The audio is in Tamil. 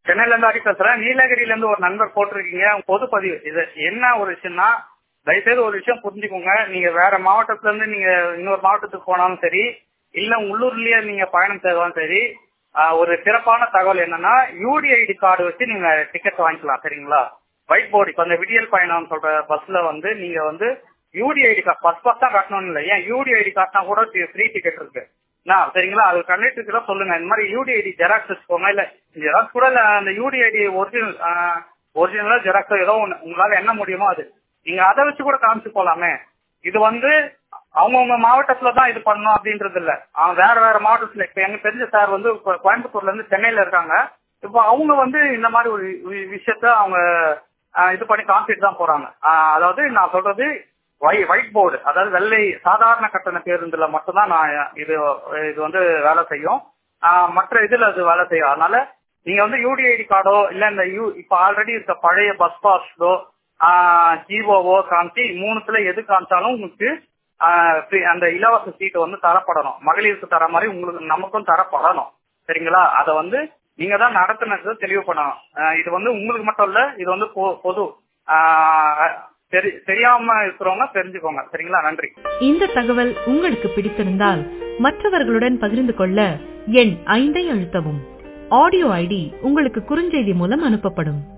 சென்னையில இருந்து அடி பேசுறேன் நீலகிரியில இருந்து ஒரு நண்பர் போட்டிருக்கீங்க பொது பதிவு இது என்ன ஒரு விஷயம்னா தயவுசெய்து ஒரு விஷயம் புரிஞ்சுக்கோங்க நீங்க வேற மாவட்டத்துல இருந்து நீங்க இன்னொரு மாவட்டத்துக்கு போனாலும் சரி இல்ல உள்ளூர்லயே நீங்க பயணம் செய்தாலும் சரி ஆஹ் ஒரு சிறப்பான தகவல் என்னன்னா யூடிஐடி கார்டு வச்சு நீங்க டிக்கெட் வாங்கிக்கலாம் சரிங்களா ஒயிட் போர்டு இப்ப அந்த விடியல் பயணம் சொல்ற பஸ்ல வந்து நீங்க வந்து யூடிஐடி கார்டு பஸ் பஸ் தான் கட்டணும்னு இல்லை ஏன் யூடிஐடி கார்டுனா கூட ஃப்ரீ டிக்கெட் இருக்கு நான் சரிங்களா அது கண்டக்டருக்கு தான் சொல்லுங்க இந்த மாதிரி யூடிஐடி ஜெராக்ஸ் வச்சுக்கோங்க இல்ல ஜெராக்ஸ் கூட இல்ல அந்த யூடிஐடி ஒரிஜினல் ஒரிஜினலா ஜெராக்ஸ் ஏதோ ஒண்ணு உங்களால என்ன முடியுமோ அது நீங்க அதை வச்சு கூட காமிச்சு போலாமே இது வந்து அவங்கவுங்க மாவட்டத்துல தான் இது பண்ணணும் அப்படின்றது இல்ல அவன் வேற வேற மாவட்டத்துல இப்ப எங்க தெரிஞ்ச சார் வந்து இப்ப கோயம்புத்தூர்ல இருந்து சென்னையில இருக்காங்க இப்போ அவங்க வந்து இந்த மாதிரி ஒரு வி- விஷயத்த அவங்க ஆஹ், இது பண்ணி காமிச்சிட்டு தான் போறாங்க ஆஹ், அதாவது நான் சொல்றது ஒயிட் போர்டு அதாவது வெள்ளை சாதாரண கட்டண பேருந்துல மட்டும்தான் நான் இது இது வந்து வேலை செய்யும் ஆஹ், மற்ற இதுல அது வேலை செய்யும் அதனால நீங்க வந்து யூடிஐடி கார்டோ இல்ல இந்த யூ இப்ப ஆல்ரெடி இருக்க பழைய பஸ் பாஸ்டோ ஜிஓவோ காமிச்சு மூணுத்துல எது காமிச்சாலும் உங்களுக்கு ஆஹ், free- அந்த இலவச சீட்டு வந்து தரப்படணும் மகளிருக்கு தர மாதிரி உங்களுக்கு நமக்கும் தரப்படணும் சரிங்களா அதை வந்து நீங்க தான் நடத்துனது தெளிவு பண்ணணும் ஆஹ், இது வந்து உங்களுக்கு மட்டும் இல்ல இது வந்து பொ- பொது ஆஹ், தெரி- தெரியாம இருக்கிறவங்க தெரிஞ்சுக்கோங்க சரிங்களா நன்றி இந்த தகவல் உங்களுக்கு பிடித்திருந்தால் மற்றவர்களுடன் பகிர்ந்து கொள்ள எண் ஐந்தை அழுத்தவும் ஆடியோ ஐடி உங்களுக்கு குறுஞ்செய்தி மூலம் அனுப்பப்படும்